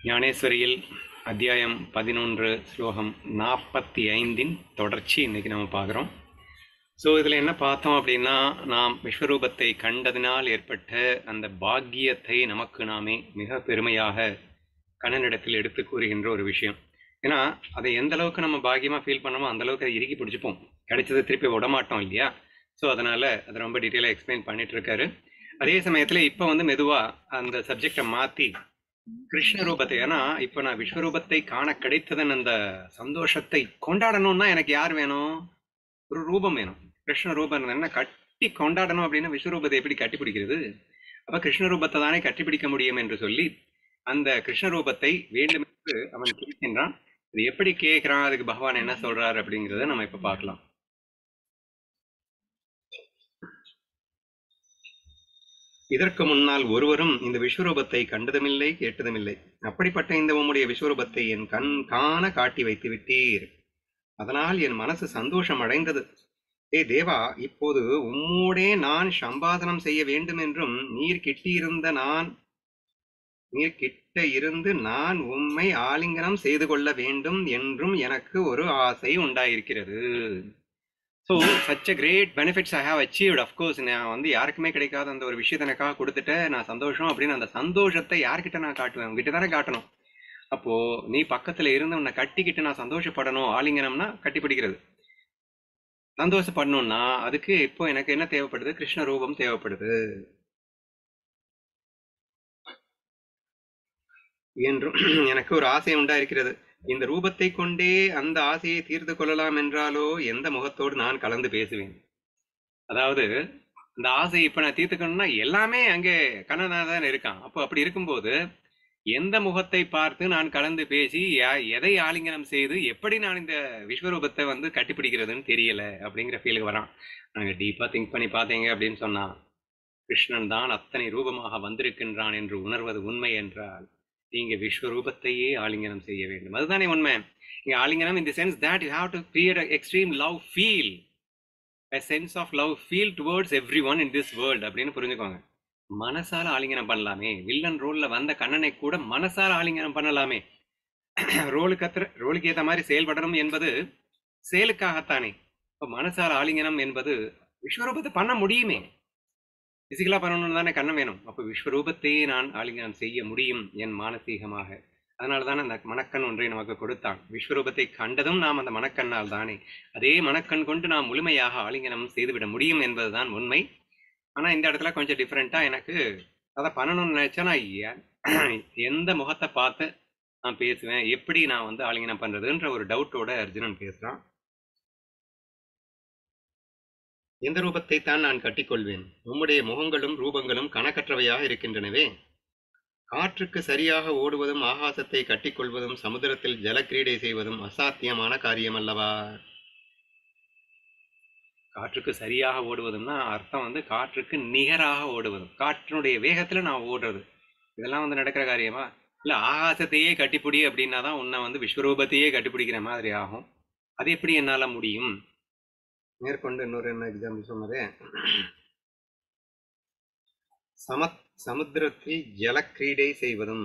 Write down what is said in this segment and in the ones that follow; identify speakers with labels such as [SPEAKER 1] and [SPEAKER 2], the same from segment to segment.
[SPEAKER 1] ஞானேஸ்வரியில் அத்தியாயம் பதினொன்று ஸ்லோகம் நாற்பத்தி ஐந்தின் தொடர்ச்சி இன்னைக்கு நம்ம பார்க்குறோம் ஸோ இதில் என்ன பார்த்தோம் அப்படின்னா நாம் விஸ்வரூபத்தை கண்டதினால் ஏற்பட்ட அந்த பாக்கியத்தை நமக்கு நாமே மிக பெருமையாக கண்ணனிடத்தில் எடுத்து கூறுகின்ற ஒரு விஷயம் ஏன்னா அதை எந்த அளவுக்கு நம்ம பாக்கியமாக ஃபீல் பண்ணோமோ அந்த அளவுக்கு அதை இறுக்கி பிடிச்சிப்போம் கிடைச்சதை திருப்பி விடமாட்டோம் இல்லையா ஸோ அதனால் அதை ரொம்ப டீட்டெயிலாக எக்ஸ்பிளைன் பண்ணிட்டு இருக்காரு அதே சமயத்தில் இப்போ வந்து மெதுவாக அந்த சப்ஜெக்டை மாற்றி கிருஷ்ண ரூபத்தை ஏன்னா இப்போ நான் விஸ்வரூபத்தை காண கிடைத்ததன் அந்த சந்தோஷத்தை கொண்டாடணும்னா எனக்கு யார் வேணும் ஒரு ரூபம் வேணும் கிருஷ்ண ரூபம் என்ன கட்டி கொண்டாடணும் அப்படின்னா விஸ்வரூபத்தை எப்படி கட்டி பிடிக்கிறது அப்ப கிருஷ்ண ரூபத்தை தானே கட்டி பிடிக்க முடியும் என்று சொல்லி அந்த கிருஷ்ண ரூபத்தை வேண்டும் என்று அவன் கேட்கின்றான் இது எப்படி கேட்கிறான் அதுக்கு பகவான் என்ன சொல்றார் அப்படிங்கிறத நம்ம இப்ப பார்க்கலாம் இதற்கு முன்னால் ஒருவரும் இந்த விஸ்வரூபத்தை கண்டதுமில்லை கேட்டதுமில்லை அப்படிப்பட்ட இந்த உம்முடைய விஸ்வரூபத்தை என் கண் காண காட்டி வைத்து விட்டீர் அதனால் என் மனசு சந்தோஷம் அடைந்தது ஏ தேவா இப்போது உம்மோடே நான் சம்பாதனம் செய்ய வேண்டும் என்றும் நீர் கிட்டியிருந்த நான் நீர் கிட்ட இருந்து நான் உம்மை ஆலிங்கனம் செய்து கொள்ள வேண்டும் என்றும் எனக்கு ஒரு ஆசை உண்டாயிருக்கிறது so such a great benefits I have achieved of course நான் வந்து யாருக்குமே கிடைக்காத அந்த ஒரு விஷயத்தை எனக்காக கொடுத்துட்டேன் நான் சந்தோஷம் அப்படின்னு அந்த சந்தோஷத்தை யார்கிட்ட நான் காட்டுவேன் உங்ககிட்ட தானே காட்டணும் அப்போ நீ பக்கத்துல இருந்து உன்னை கட்டிக்கிட்டு நான் சந்தோஷப்படணும் ஆலிங்கனம்னா கட்டி பிடிக்கிறது சந்தோஷப்படணும்னா அதுக்கு இப்போ எனக்கு என்ன தேவைப்படுது கிருஷ்ண ரூபம் தேவைப்படுது என்றும் எனக்கு ஒரு ஆசை உண்டாயிருக்கிறது இந்த ரூபத்தை கொண்டே அந்த ஆசையை தீர்த்து கொள்ளலாம் என்றாலோ எந்த முகத்தோடு நான் கலந்து பேசுவேன் அதாவது இந்த ஆசையை இப்ப நான் தீர்த்துக்கணும்னா எல்லாமே அங்கே கண்ணனா தான் இருக்கான் அப்போ அப்படி இருக்கும்போது எந்த முகத்தை பார்த்து நான் கலந்து பேசி யா- எதை ஆலிங்கனம் செய்து எப்படி நான் இந்த விஸ்வரூபத்தை வந்து கட்டிப்பிடிக்கிறதுன்னு தெரியல அப்படிங்கிற ஃபீலுக்கு வரான் நாங்க டீப்பா திங்க் பண்ணி பார்த்தீங்க அப்படின்னு சொன்னா கிருஷ்ணன் தான் அத்தனை ரூபமாக வந்திருக்கின்றான் என்று உணர்வது உண்மை என்றால் நீங்க விஸ்வரூபத்தையே ஆலிங்கனம் செய்ய வேண்டும் அதுதானே உண்மை இங்க ஆலிங்கனம் in the sense that you have to create a extreme love feel a sense of love feel towards everyone in this world அப்படின்னு புரிஞ்சுக்கோங்க மனசால ஆலிங்கனம் பண்ணலாமே வில்லன் ரோல்ல வந்த கண்ணனை கூட மனசால ஆலிங்கனம் பண்ணலாமே ரோலுக்கு அத்த ரோலுக்கு ஏத்த மாதிரி செயல்படணும் என்பது செயலுக்காகத்தானே இப்ப மனசால ஆலிங்கனம் என்பது விஸ்வரூபத்தை பண்ண முடியுமே பிசிக்கலா பண்ணணும் தானே கண்ணம் வேணும் அப்ப விஸ்வரூபத்தையே நான் ஆலிங்கனம் செய்ய முடியும் என் மானசீகமாக அதனால தானே அந்த மணக்கண் ஒன்றை நமக்கு கொடுத்தான் விஸ்வரூபத்தை கண்டதும் நாம் அந்த மணக்கண்ணால் தானே அதே மணக்கண் கொண்டு நாம் முழுமையாக ஆலிங்கனம் செய்துவிட முடியும் என்பதுதான் உண்மை ஆனா இந்த இடத்துல கொஞ்சம் டிஃப்ரெண்டா எனக்கு அதை பண்ணணும்னு நினைச்சா நான் எ- எந்த முகத்தை பார்த்து நான் பேசுவேன் எப்படி நான் வந்து ஆலிங்கனம் பண்றதுன்ற ஒரு டவுட்டோட அர்ஜுனன் பேசுறான் எந்த ரூபத்தை தான் நான் கட்டிக்கொள்வேன் உம்முடைய முகங்களும் ரூபங்களும் கணக்கற்றவையாக இருக்கின்றனவே காற்றுக்கு சரியாக ஓடுவதும் ஆகாசத்தை கட்டிக்கொள்வதும் சமுத்திரத்தில் ஜலக்கிரீடை செய்வதும் அசாத்தியமான காரியம் அல்லவா காற்றுக்கு சரியாக ஓடுவதும்னா அர்த்தம் வந்து காற்றுக்கு நிகராக ஓடுவதும் காற்றினுடைய வேகத்துல நான் ஓடுறது இதெல்லாம் வந்து நடக்கிற காரியமா இல்ல ஆகாசத்தையே கட்டிப்பிடி அப்படின்னா தான் உன்னை வந்து விஸ்வரூபத்தையே கட்டிப்பிடிக்கிற மாதிரி ஆகும் அது எப்படி என்னால முடியும் மேற்கொண்டு இன்னொரு என்ன எக்ஸாம்பிள் சொன்னதே சம சமுத்திரத்தில் ஜலக்கிரீடை செய்வதும்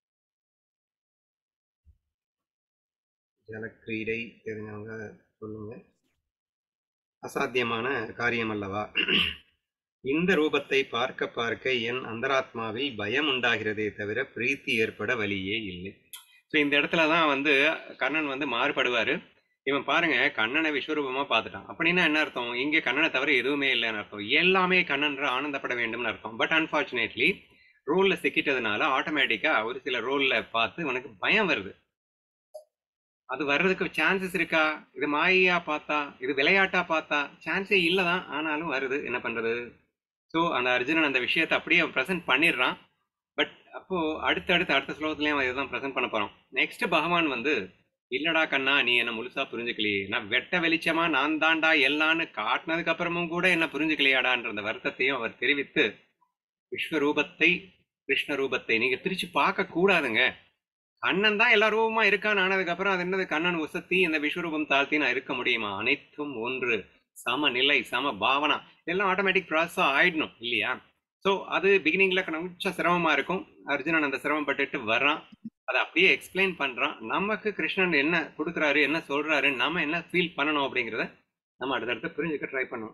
[SPEAKER 1] ஜலக்கிரீடை தெரிஞ்சவங்க சொல்லுங்க அசாத்தியமான காரியம் அல்லவா இந்த ரூபத்தை பார்க்க பார்க்க என் அந்தராத்மாவில் பயம் உண்டாகிறதே தவிர பிரீத்தி ஏற்பட வழியே இல்லை ஸோ இந்த இடத்துல தான் வந்து கண்ணன் வந்து மாறுபடுவாரு இவன் பாருங்க கண்ணனை விஸ்வரூபமா பார்த்துட்டான் அப்படின்னா என்ன அர்த்தம் இங்க கண்ணனை தவிர எதுவுமே இல்லைன்னு அர்த்தம் எல்லாமே கண்ணன்ற ஆனந்தப்பட வேண்டும்னு அர்த்தம் பட் அன்பார்ச்சுனேட்லி ரோல்ல சிக்கிட்டதுனால ஆட்டோமேட்டிக்கா ஒரு சில ரோல்ல பார்த்து உனக்கு பயம் வருது அது வர்றதுக்கு சான்சஸ் இருக்கா இது மாயையா பார்த்தா இது விளையாட்டா பார்த்தா சான்ஸே இல்லதான் ஆனாலும் வருது என்ன பண்றது ஸோ அந்த அர்ஜுனன் அந்த விஷயத்தை அப்படியே அவன் ப்ரெசென்ட் பண்ணிடுறான் பட் அப்போ அடுத்தடுத்து அடுத்த ஸ்லோகத்துலயும் அவன் இதுதான் ப்ரெசென்ட் பண்ண போறான் நெக்ஸ்ட் பகவான் வந்து இல்லடா கண்ணா நீ என்ன முழுசா புரிஞ்சுக்கலையே நான் வெட்ட வெளிச்சமா நான் தாண்டா எல்லான்னு காட்டினதுக்கு அப்புறமும் கூட என்ன புரிஞ்சுக்கலையாடான்ற அந்த வருத்தத்தையும் அவர் தெரிவித்து விஸ்வரூபத்தை கிருஷ்ண ரூபத்தை நீங்க பிரிச்சு பார்க்க கூடாதுங்க கண்ணன் தான் எல்லா ரூபமா இருக்கான்னு ஆனதுக்கு அப்புறம் அது என்னது கண்ணன் உசத்தி இந்த விஸ்வரூபம் தாழ்த்தி நான் இருக்க முடியுமா அனைத்தும் ஒன்று சமநிலை சம பாவனா எல்லாம் ஆட்டோமேட்டிக் ப்ராசஸா ஆயிடணும் இல்லையா ஸோ அது பிகினிங்ல கொஞ்சம் சிரமமா இருக்கும் அர்ஜுனன் அந்த சிரமப்பட்டுட்டு வர்றான் அதை அப்படியே எக்ஸ்பிளைன் பண்றான் நமக்கு கிருஷ்ணன் என்ன கொடுக்குறாரு என்ன சொல்றாரு நாம என்ன ஃபீல் பண்ணணும் அப்படிங்கிறத நம்ம அடுத்தடுத்து புரிஞ்சுக்க ட்ரை பண்ணுவோம்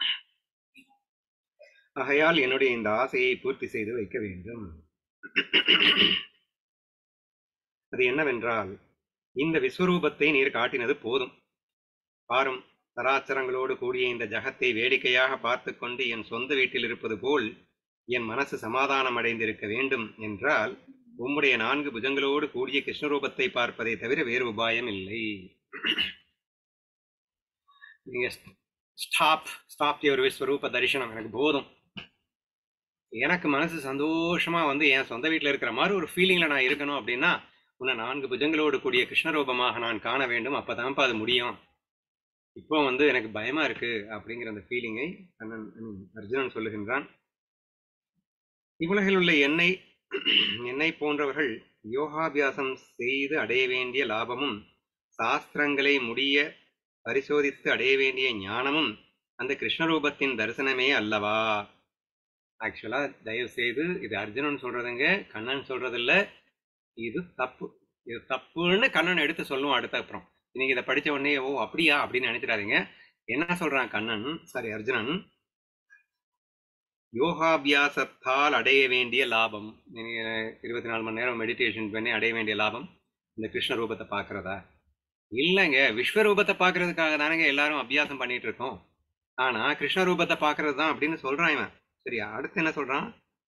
[SPEAKER 1] ஆகையால் என்னுடைய இந்த ஆசையை பூர்த்தி செய்து வைக்க வேண்டும் அது என்னவென்றால் இந்த விஸ்வரூபத்தை நீர் காட்டினது போதும் பாரும் சராச்சரங்களோடு கூடிய இந்த ஜகத்தை வேடிக்கையாக பார்த்து கொண்டு என் சொந்த வீட்டில் இருப்பது போல் என் மனசு சமாதானம் அடைந்திருக்க வேண்டும் என்றால் உம்முடைய நான்கு புஜங்களோடு கூடிய கிருஷ்ணரூபத்தை பார்ப்பதை தவிர வேறு உபாயம் இல்லை நீங்க ஸ்டாப் ஸ்டாப் யுவர் விஸ்வரூப தரிசனம் எனக்கு போதும் எனக்கு மனசு சந்தோஷமா வந்து என் சொந்த வீட்டில் இருக்கிற மாதிரி ஒரு ஃபீலிங்ல நான் இருக்கணும் அப்படின்னா உன்னை நான்கு புஜங்களோடு கூடிய கிருஷ்ணரூபமாக நான் காண வேண்டும் அப்பதான்ப்பா அது முடியும் இப்போ வந்து எனக்கு பயமா இருக்கு அப்படிங்கிற அந்த ஃபீலிங்கை கண்ணன் ம், அர்ஜுனன் சொல்லுகின்றான் இவ்வுலகில் உள்ள என்னை என்னை போன்றவர்கள் யோகாபியாசம் செய்து அடைய வேண்டிய லாபமும் சாஸ்திரங்களை முடிய பரிசோதித்து அடைய வேண்டிய ஞானமும் அந்த கிருஷ்ணரூபத்தின் தரிசனமே அல்லவா ஆக்சுவலா தயவு செய்து இது அர்ஜுனன் சொல்றதுங்க கண்ணன் சொல்றதில்ல இது தப்பு இது தப்புன்னு கண்ணன் எடுத்து சொல்லுவோம் அடுத்த அப்புறம் நீங்க இதை படிச்ச உடனே ஓ அப்படியா அப்படின்னு நினைச்சிடாதீங்க என்ன சொல்றான் கண்ணன் சாரி அர்ஜுனன் யோகாபியாசத்தால் அடைய வேண்டிய லாபம் நீங்க இருபத்தி நாலு மணி நேரம் மெடிடேஷன் பண்ணி அடைய வேண்டிய லாபம் இந்த கிருஷ்ண ரூபத்தை பார்க்கறதா இல்லைங்க விஸ்வரூபத்தை பார்க்கறதுக்காக தானேங்க எல்லாரும் அபியாசம் பண்ணிட்டு இருக்கோம் ஆனா கிருஷ்ண ரூபத்தை பார்க்கறது தான் அப்படின்னு சொல்றான் இவன் சரியா அடுத்து என்ன சொல்றான்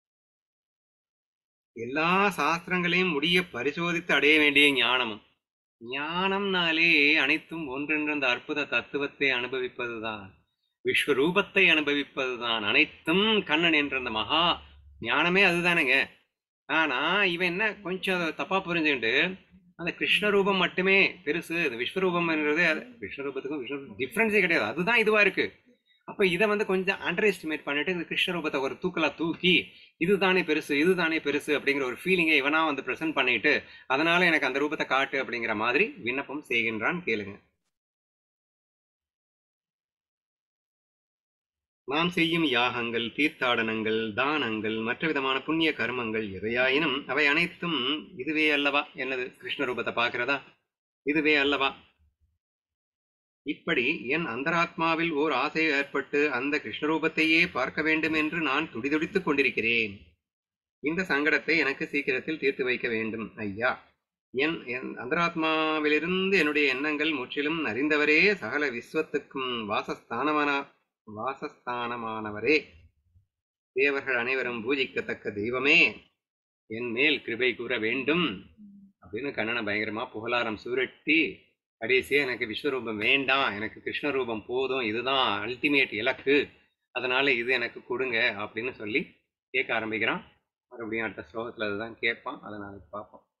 [SPEAKER 1] எல்லா சாஸ்திரங்களையும் முடிய பரிசோதித்து அடைய வேண்டிய ஞானமும் ஞானம்னாலே அனைத்தும் ஒன்றென்ற அந்த அற்புத தத்துவத்தை அனுபவிப்பதுதான் விஸ்வரூபத்தை அனுபவிப்பதுதான் அனைத்தும் கண்ணன் என்ற அந்த மகா ஞானமே அதுதானேங்க ஆனா இவன் என்ன கொஞ்சம் அதை தப்பா புரிஞ்சுக்கிட்டு அந்த கிருஷ்ண ரூபம் மட்டுமே பெருசு இந்த விஸ்வரூபம்ன்றது அது விஸ்வரூபத்துக்கும் விஸ்வ டிஃப்ரென்ஸே கிடையாது அதுதான் இதுவா இருக்கு அப்ப இதை வந்து கொஞ்சம் அண்டர் எஸ்டிமேட் பண்ணிட்டு இந்த கிருஷ்ண ரூபத்தை ஒரு தூக்கலா தூக்கி இதுதானே பெருசு இதுதானே பெருசு அப்படிங்கிற ஒரு ஃபீலிங்கை இவனா வந்து ப்ரெசென்ட் பண்ணிட்டு அதனால எனக்கு அந்த ரூபத்தை காட்டு அப்படிங்கிற மாதிரி விண்ணப்பம் செய்கின்றான் கேளுங்க நாம் செய்யும் யாகங்கள் தீர்த்தாடனங்கள் தானங்கள் மற்ற விதமான புண்ணிய கர்மங்கள் எதையாயினும் அவை அனைத்தும் இதுவே அல்லவா என்னது கிருஷ்ண ரூபத்தை பார்க்கிறதா இதுவே அல்லவா இப்படி என் அந்தராத்மாவில் ஓர் ஆசை ஏற்பட்டு அந்த கிருஷ்ணரூபத்தையே பார்க்க வேண்டும் என்று நான் துடிதுடித்துக் கொண்டிருக்கிறேன் இந்த சங்கடத்தை எனக்கு சீக்கிரத்தில் தீர்த்து வைக்க வேண்டும் ஐயா என் என் அந்தராத்மாவிலிருந்து என்னுடைய எண்ணங்கள் முற்றிலும் அறிந்தவரே சகல விஸ்வத்துக்கும் வாசஸ்தானமான வாசஸ்தானமானவரே தேவர்கள் அனைவரும் பூஜிக்கத்தக்க தெய்வமே என் மேல் கிருபை கூற வேண்டும் அப்படின்னு கண்ணனை பயங்கரமா புகழாரம் சூரட்டி கடைசியா எனக்கு விஸ்வரூபம் வேண்டாம் எனக்கு கிருஷ்ணரூபம் போதும் இதுதான் அல்டிமேட் இலக்கு அதனால இது எனக்கு கொடுங்க அப்படின்னு சொல்லி கேட்க ஆரம்பிக்கிறான் மறுபடியும் அடுத்த ஸ்லோகத்துல அதுதான் கேட்பான் அதை நாளைக்கு பார்ப்போம்